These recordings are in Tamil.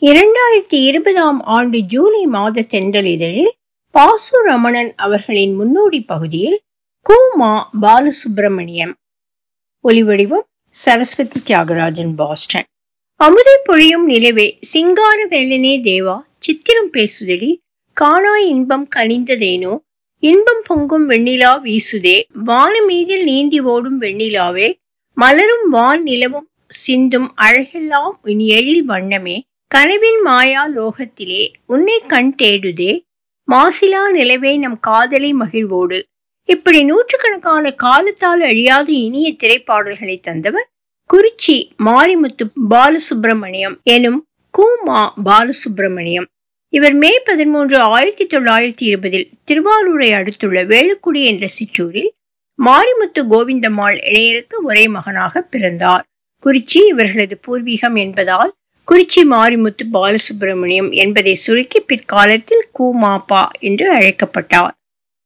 இரண்டாயிரத்தி இருபதாம் ஆண்டு ஜூலை மாத தென்றல் இதழில் பாசு ரமணன் அவர்களின் முன்னோடி பகுதியில் கூமா பாலசுப்பிரமணியம் ஒலிவடிவம் சரஸ்வதி தியாகராஜன் பாஸ்டன் அமுதை பொழியும் நிலவே சிங்கார வெள்ளனே தேவா சித்திரம் பேசுதடி காணா இன்பம் கனிந்ததேனோ இன்பம் பொங்கும் வெண்ணிலா வீசுதே வானமீதில் நீந்தி ஓடும் வெண்ணிலாவே மலரும் வான் நிலவும் சிந்தும் அழகெல்லாம் இனி எழில் வண்ணமே கனவின் மாயா லோகத்திலே உன்னை கண் தேடுதே மாசிலா நிலவே நம் காதலை மகிழ்வோடு இப்படி நூற்றுக்கணக்கான காலத்தால் அழியாத இனிய திரைப்பாடல்களை தந்தவர் குறிச்சி மாரிமுத்து பாலசுப்பிரமணியம் எனும் கூமா பாலசுப்பிரமணியம் இவர் மே பதிமூன்று ஆயிரத்தி தொள்ளாயிரத்தி இருபதில் திருவாரூரை அடுத்துள்ள வேலுக்குடி என்ற சிற்றூரில் மாரிமுத்து கோவிந்தம்மாள் இளையருக்கு ஒரே மகனாக பிறந்தார் குறிச்சி இவர்களது பூர்வீகம் என்பதால் குறிச்சி மாரிமுத்து பாலசுப்பிரமணியம் என்பதை சுருக்கி பிற்காலத்தில் கூமாப்பா என்று அழைக்கப்பட்டார்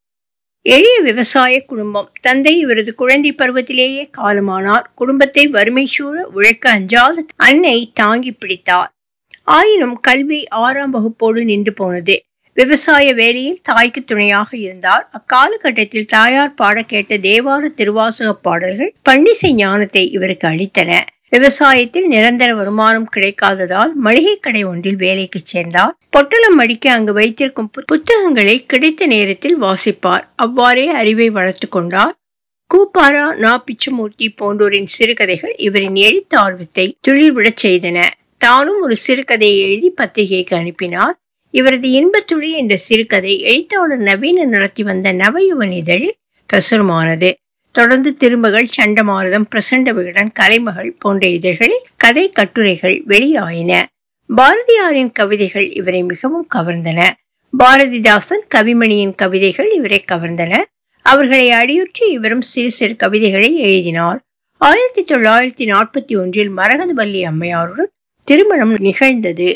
எளிய விவசாய குடும்பம் தந்தை இவரது குழந்தை பருவத்திலேயே காலமானார் குடும்பத்தை வறுமை சூழ உழைக்க அஞ்சாத அன்னை தாங்கி பிடித்தார் ஆயினும் கல்வி ஆறாம் வகுப்போடு நின்று போனது விவசாய வேலையில் தாய்க்கு துணையாக இருந்தார் அக்காலகட்டத்தில் தாயார் பாட கேட்ட தேவார திருவாசக பாடல்கள் பன்னிசை ஞானத்தை இவருக்கு அளித்தன விவசாயத்தில் நிரந்தர வருமானம் கிடைக்காததால் மளிகை கடை ஒன்றில் வேலைக்கு சேர்ந்தார் பொட்டலம் அடிக்க அங்கு வைத்திருக்கும் புத்தகங்களை கிடைத்த நேரத்தில் வாசிப்பார் அவ்வாறே அறிவை வளர்த்து கொண்டார் கூப்பாரா நா பிச்சுமூர்த்தி போன்றோரின் சிறுகதைகள் இவரின் எழுத்து ஆர்வத்தை துளிர்விடச் செய்தன தானும் ஒரு சிறுகதையை எழுதி பத்திரிகைக்கு அனுப்பினார் இவரது இன்பத்துளி என்ற சிறுகதை எழுத்தாளர் நவீன நடத்தி வந்த நவயுவன் இதழில் பிரசுரமானது தொடர்ந்து திரும்பகள் சண்டமாரதம் பிரசண்ட விகடன் கலைமகள் போன்ற இதழ்களில் கதை கட்டுரைகள் வெளியாயின பாரதியாரின் கவிதைகள் இவரை மிகவும் கவர்ந்தன பாரதிதாசன் கவிமணியின் கவிதைகள் இவரை கவர்ந்தன அவர்களை அடியுற்றி இவரும் சிறு சிறு கவிதைகளை எழுதினார் ஆயிரத்தி தொள்ளாயிரத்தி நாற்பத்தி ஒன்றில் மரகதவல்லி அம்மையாருடன் திருமணம் நிகழ்ந்தது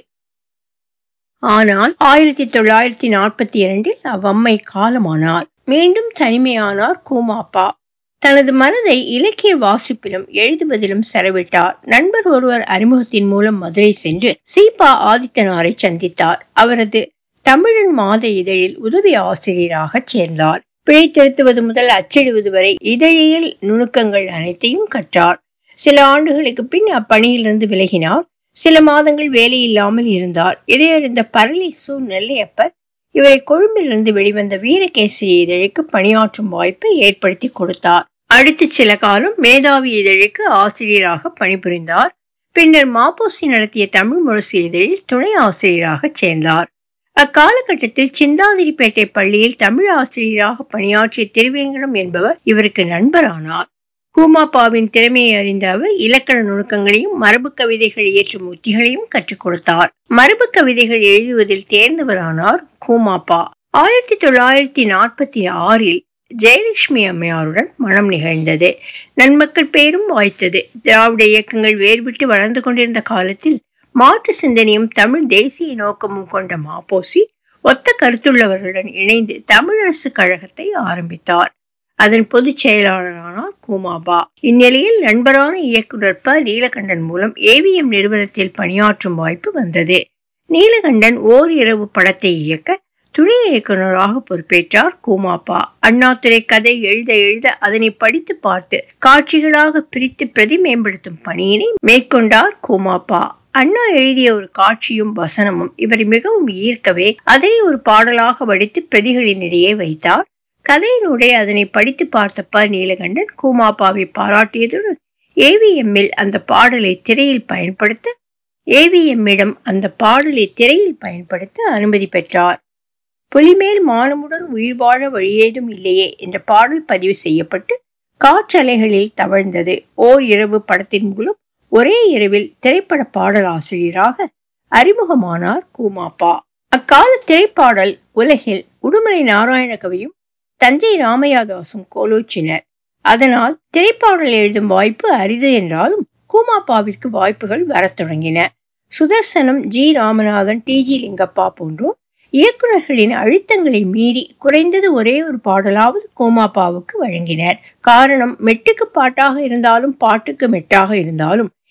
ஆனால் ஆயிரத்தி தொள்ளாயிரத்தி நாற்பத்தி இரண்டில் அவ்வம்மை காலமானார் மீண்டும் தனிமையானார் கூமாப்பா தனது மனதை இலக்கிய வாசிப்பிலும் எழுதுவதிலும் செலவிட்டார் நண்பர் ஒருவர் அறிமுகத்தின் மூலம் மதுரை சென்று சீபா ஆதித்தனாரை சந்தித்தார் அவரது தமிழன் மாத இதழில் உதவி ஆசிரியராக சேர்ந்தார் பிழை திருத்துவது முதல் அச்சிடுவது வரை இதழியல் நுணுக்கங்கள் அனைத்தையும் கற்றார் சில ஆண்டுகளுக்கு பின் அப்பணியிலிருந்து விலகினார் சில மாதங்கள் வேலையில்லாமல் இருந்தார் இதையறிந்த பரளி சு நெல்லையப்பர் இவரை கொழும்பிலிருந்து வெளிவந்த வீரகேசரி இதழுக்கு பணியாற்றும் வாய்ப்பை ஏற்படுத்தி கொடுத்தார் அடுத்து சில காலம் மேதாவி இதழுக்கு ஆசிரியராக பணிபுரிந்தார் பின்னர் மாப்போசி நடத்திய தமிழ் முரசு இதழில் துணை ஆசிரியராக சேர்ந்தார் அக்காலகட்டத்தில் சிந்தாதிரிப்பேட்டை பள்ளியில் தமிழ் ஆசிரியராக பணியாற்றிய திருவேங்கடம் என்பவர் இவருக்கு நண்பரானார் கூமாப்பாவின் திறமையை அறிந்த அவர் இலக்கண நுணுக்கங்களையும் மரபு கவிதைகள் இயற்றும் உத்திகளையும் கற்றுக் கொடுத்தார் மரபு கவிதைகள் எழுதுவதில் தேர்ந்தவரானார் கூமாப்பா ஆயிரத்தி தொள்ளாயிரத்தி நாற்பத்தி ஆறில் ஜெயலட்சுமி அம்மையாருடன் மனம் நிகழ்ந்தது நன்மக்கள் பேரும் வாய்த்தது திராவிட இயக்கங்கள் வேர்விட்டு வளர்ந்து கொண்டிருந்த காலத்தில் மாற்று சிந்தனையும் தமிழ் தேசிய நோக்கமும் கொண்ட மாப்போசி ஒத்த கருத்துள்ளவர்களுடன் இணைந்து தமிழரசு கழகத்தை ஆரம்பித்தார் அதன் பொதுச் செயலாளரானார் கூமாபா இந்நிலையில் நண்பரான இயக்குனர் ப நீலகண்டன் மூலம் ஏவிஎம் நிறுவனத்தில் பணியாற்றும் வாய்ப்பு வந்தது நீலகண்டன் ஓர் இரவு படத்தை இயக்க துணை இயக்குநராக பொறுப்பேற்றார் கூமாப்பா அண்ணாதுரை கதை எழுத எழுத அதனை படித்து பார்த்து காட்சிகளாக பிரித்து பிரதி மேம்படுத்தும் பணியினை மேற்கொண்டார் கூமாப்பா அண்ணா எழுதிய ஒரு காட்சியும் வசனமும் இவரை மிகவும் ஈர்க்கவே அதை ஒரு பாடலாக வடித்து பிரதிகளினிடையே வைத்தார் கதையினுடைய அதனை படித்து பார்த்த ப நீலகண்டன் கூமாப்பாவை பாராட்டியதுடன் ஏவிஎம்மில் அந்த பாடலை திரையில் பயன்படுத்த ஏவிஎம்மிடம் அந்த பாடலை திரையில் பயன்படுத்த அனுமதி பெற்றார் புலிமேல் மானமுடன் உயிர் வாழ வழியேதும் இல்லையே என்ற பாடல் பதிவு செய்யப்பட்டு காற்றலைகளில் தவழ்ந்தது ஓர் இரவு படத்தின் மூலம் ஒரே இரவில் திரைப்பட பாடலாசிரியராக அறிமுகமானார் கூமாப்பா அக்கால திரைப்பாடல் உலகில் உடுமலை நாராயண கவியும் தஞ்சை ராமையாதாசும் கோலோச்சினர் அதனால் திரைப்பாடல் எழுதும் வாய்ப்பு அரிது என்றாலும் கூமாப்பாவிற்கு வாய்ப்புகள் வரத் தொடங்கின Sudarsanam G Ramanathan T G Lingappa போன்றோர் இயக்குநர்களின் அழுத்தங்களை மீறி குறைந்தது ஒரே ஒரு பாடலாவது கோமாப்பாவுக்கு வழங்கினர் காரணம் மெட்டுக்கு பாட்டாக இருந்தாலும் பாட்டுக்கு மெட்டாக இருந்தாலும்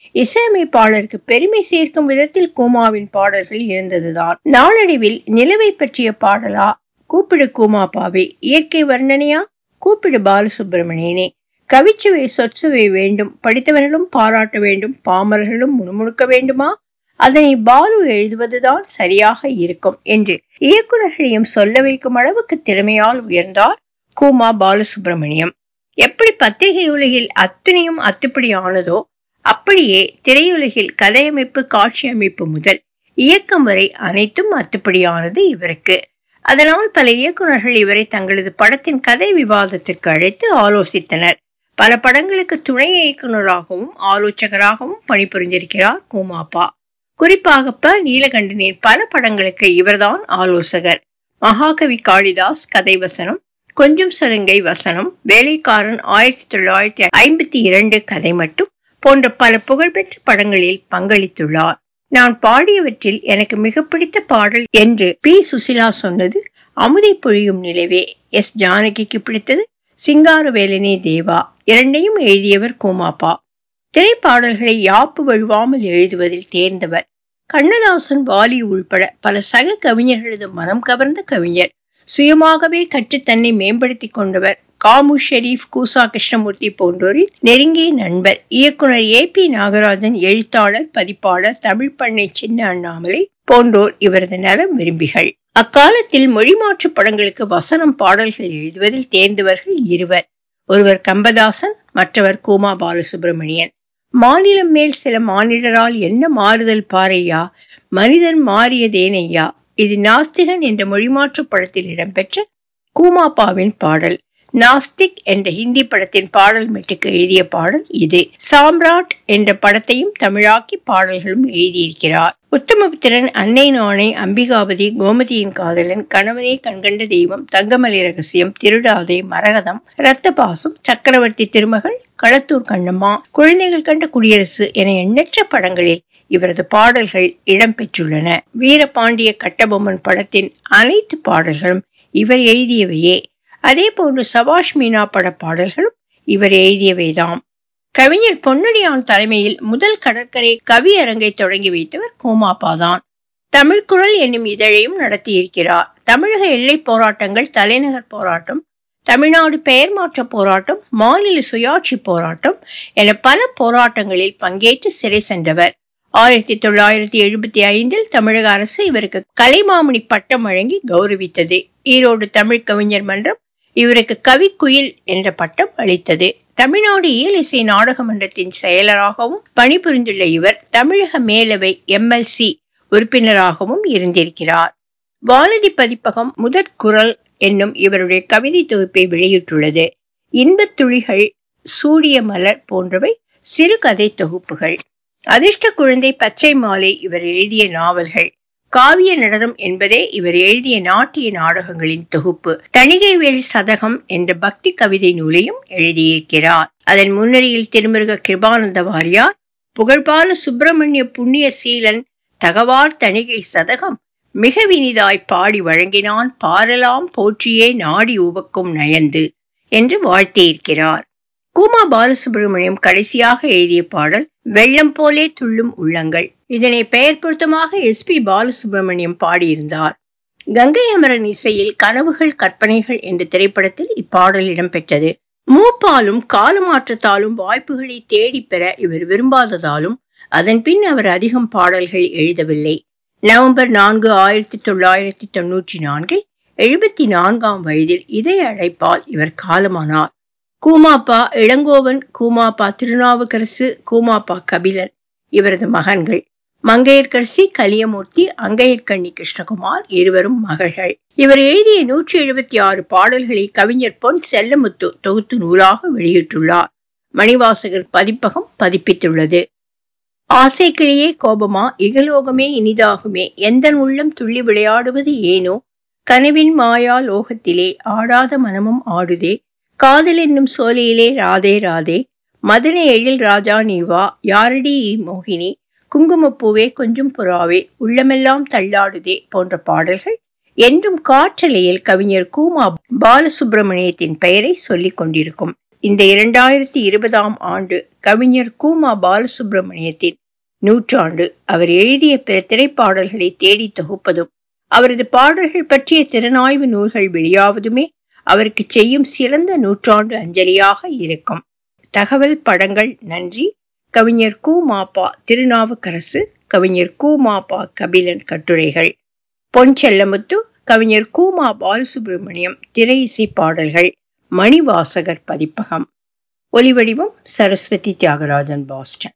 இசையமைப்பாளருக்கு பெருமை சேர்க்கும் விதத்தில் கூமாவின் பாடல்கள் இருந்ததுதான் நாளடைவில் நிலவை பற்றிய பாடலா கூப்பிடு கூமாப்பாவே இயற்கை வர்ணனையா கூப்பிடு பாலசுப்பிரமணியனே கவிச்சுவை சொற்சுவை வேண்டும் படித்தவர்களும் பாராட்ட வேண்டும் பாமரர்களும் முணுமுணுக்க வேண்டுமா அதனை பாலு எழுதுவதுதான் சரியாக இருக்கும் என்று இயக்குநர்களையும் சொல்ல வைக்கும் அளவுக்கு திறமையால் உயர்ந்தார் கூமா பாலசுப்பிரமணியம் எப்படி பத்திரிகை உலகில் அத்தனையும் அத்துப்படி ஆனதோ அப்படியே திரையுலகில் கதையமைப்பு காட்சி அமைப்பு முதல் இயக்கம் வரை அனைத்தும் அத்துப்படியானது இவருக்கு அதனால் பல இயக்குநர்கள் இவரை தங்களது படத்தின் கதை விவாதத்திற்கு அழைத்து ஆலோசித்தனர் பல படங்களுக்கு துணை இயக்குநராகவும் ஆலோசகராகவும் பணிபுரிந்திருக்கிறார் கூமாப்பா குறிப்பாக ப நீலகண்டனின் பல படங்களுக்கு இவர்தான் ஆலோசகர் மகாகவி காளிதாஸ் கதை வசனம் கொஞ்சம் சலுங்கை வசனம் வேலைக்காரன் ஆயிரத்தி தொள்ளாயிரத்தி ஐம்பத்தி இரண்டு கதை மட்டும் போன்ற பல புகழ்பெற்ற படங்களில் பங்களித்துள்ளார் நான் பாடியவற்றில் எனக்கு மிக பிடித்த பாடல் என்று பி சுசிலா சொன்னது அமுதை பொழியும் நிலவே எஸ் ஜானகிக்கு பிடித்தது சிங்காரவேலனே தேவா இரண்டையும் எழுதியவர் கோமாப்பா திரைப்பாடல்களை யாப்பு வழுவாமல் எழுதுவதில் தேர்ந்தவர் கண்ணதாசன் வாலி உள்பட பல சக கவிஞர்களது மனம் கவர்ந்த கவிஞர் சுயமாகவே கற்று தன்னை மேம்படுத்திக் கொண்டவர் காமு ஷெரீப் கூசா கிருஷ்ணமூர்த்தி போன்றோரின் நெருங்கிய நண்பர் இயக்குனர் ஏ பி நாகராஜன் எழுத்தாளர் பதிப்பாளர் தமிழ் பண்ணை சின்ன அண்ணாமலை போன்றோர் இவரது நலம் விரும்பிகள் அக்காலத்தில் மொழிமாற்று படங்களுக்கு வசனம் பாடல்கள் எழுதுவதில் தேர்ந்தவர்கள் இருவர் ஒருவர் கம்பதாசன் மற்றவர் கூமா பாலசுப்பிரமணியன் மாநிலம் மேல் சில மானிடரால் என்ன மாறுதல் பாறையா மனிதன் மாறியதேனையா இது நாஸ்திகன் என்ற மொழிமாற்று படத்தில் இடம்பெற்ற கூமாப்பாவின் பாடல் நாஸ்திக் என்ற ஹிந்தி படத்தின் பாடல் மெட்டுக்கு எழுதிய பாடல் இது சாம்ராட் என்ற படத்தையும் தமிழாக்கி பாடல்களும் எழுதியிருக்கிறார் உத்தமபுத்திரன் அன்னை நாணை அம்பிகாபதி கோமதியின் காதலன் கணவனே கண்கண்ட தெய்வம் தங்கமலை ரகசியம் திருடாதே மரகதம் இரத்த பாசம் சக்கரவர்த்தி திருமகள் களத்தூர் கண்ணம்மா குழந்தைகள் கண்ட குடியரசு என எண்ணற்ற படங்களில் இவரது பாடல்கள் இடம்பெற்றுள்ளன வீரபாண்டிய கட்டபொம்மன் படத்தின் அனைத்து பாடல்களும் இவர் எழுதியவையே அதே போன்று சபாஷ் மீனா பட பாடல்களும் இவர் எழுதியவைதாம் கவிஞர் பொன்னடியான் தலைமையில் முதல் கடற்கரை கவி அரங்கை தொடங்கி வைத்தவர் கோமாப்பாதான் தமிழ்குரல் என்னும் இதழையும் நடத்தியிருக்கிறார் தமிழக எல்லை போராட்டங்கள் தலைநகர் போராட்டம் தமிழ்நாடு பெயர் மாற்ற போராட்டம் மாநில சுயாட்சி போராட்டம் என பல போராட்டங்களில் பங்கேற்று சிறை சென்றவர் ஆயிரத்தி தொள்ளாயிரத்தி எழுபத்தி ஐந்தில் தமிழக அரசு இவருக்கு கலைமாமணி பட்டம் வழங்கி கௌரவித்தது ஈரோடு தமிழ் கவிஞர் மன்றம் இவருக்கு கவிக்குயில் என்ற பட்டம் அளித்தது தமிழ்நாடு இயலிசை நாடக மன்றத்தின் செயலராகவும் பணிபுரிந்துள்ள இவர் தமிழக மேலவை எம்எல்சி உறுப்பினராகவும் இருந்திருக்கிறார் வானதி பதிப்பகம் முதற் குரல் என்னும் இவருடைய கவிதை தொகுப்பை வெளியிட்டுள்ளது இன்பத் துளிகள் சூடிய மலர் போன்றவை சிறுகதை தொகுப்புகள் அதிர்ஷ்ட குழந்தை பச்சை மாலை இவர் எழுதிய நாவல்கள் காவிய நடனம் என்பதே இவர் எழுதிய நாட்டிய நாடகங்களின் தொகுப்பு தணிகை வேள் சதகம் என்ற பக்தி கவிதை நூலையும் எழுதியிருக்கிறார் அதன் முன்னணியில் திருமிருக கிருபானந்த வாரியார் புகழ்பால சுப்பிரமணிய புண்ணிய சீலன் தகவார் தணிகை சதகம் மிக வினிதாய் பாடி வழங்கினான் பாரலாம் போற்றியே நாடி உவக்கும் நயந்து என்று வாழ்த்தியிருக்கிறார் கூமா பாலசுப்ரமணியம் கடைசியாக எழுதிய பாடல் வெள்ளம் போலே துள்ளும் உள்ளங்கள் இதனை பெயர் பொருத்தமாக எஸ் பி பாலசுப்ரமணியம் பாடியிருந்தார் கங்கை அமரன் இசையில் கனவுகள் கற்பனைகள் என்ற திரைப்படத்தில் இப்பாடல் இடம்பெற்றது மூப்பாலும் காலமாற்றத்தாலும் வாய்ப்புகளை தேடிப் பெற இவர் விரும்பாததாலும் அதன் பின் அவர் அதிகம் பாடல்கள் எழுதவில்லை நவம்பர் நான்கு ஆயிரத்தி தொள்ளாயிரத்தி தொன்னூற்றி நான்கில் எழுபத்தி நான்காம் வயதில் இதய அழைப்பால் இவர் காலமானார் கூமாப்பா இளங்கோவன் கூமாப்பா திருநாவுக்கரசு கூமாப்பா கபிலன் இவரது மகன்கள் மங்கையர்கரசி கலியமூர்த்தி அங்கையர்கண்ணி கிருஷ்ணகுமார் இருவரும் மகள்கள் இவர் எழுதிய நூற்றி எழுபத்தி ஆறு பாடல்களை கவிஞர் பொன் செல்லமுத்து தொகுத்து நூலாக வெளியிட்டுள்ளார் மணிவாசகர் பதிப்பகம் பதிப்பித்துள்ளது ஆசைக்கிளியே கோபமா இகலோகமே இனிதாகுமே எந்த உள்ளம் துள்ளி விளையாடுவது ஏனோ கனவின் மாயா லோகத்திலே ஆடாத மனமும் ஆடுதே காதல் என்னும் சோலையிலே ராதே ராதே மதன எழில் ராஜா நீ வா யாரடி மோகினி குங்குமப்பூவே கொஞ்சம் புறாவே உள்ளமெல்லாம் தள்ளாடுதே போன்ற பாடல்கள் என்றும் காற்றலையில் கவிஞர் கூமா பாலசுப்பிரமணியத்தின் பெயரை சொல்லிக் கொண்டிருக்கும் இந்த இரண்டாயிரத்தி இருபதாம் ஆண்டு கவிஞர் கூமா பாலசுப்ரமணியத்தின் நூற்றாண்டு அவர் எழுதிய பிற திரைப்பாடல்களை தேடி தொகுப்பதும் அவரது பாடல்கள் பற்றிய திறனாய்வு நூல்கள் வெளியாவதுமே அவருக்கு செய்யும் சிறந்த நூற்றாண்டு அஞ்சலியாக இருக்கும் தகவல் படங்கள் நன்றி கவிஞர் கு மாப்பா திருநாவுக்கரசு கவிஞர் கு மாப்பா கபிலன் கட்டுரைகள் பொன் செல்லமுத்து கவிஞர் கூமா பாலசுப்ரமணியம் திரை இசை பாடல்கள் மணிவாசகர் பதிப்பகம் ஒலிவடிவம் சரஸ்வதி தியாகராஜன் பாஸ்டன்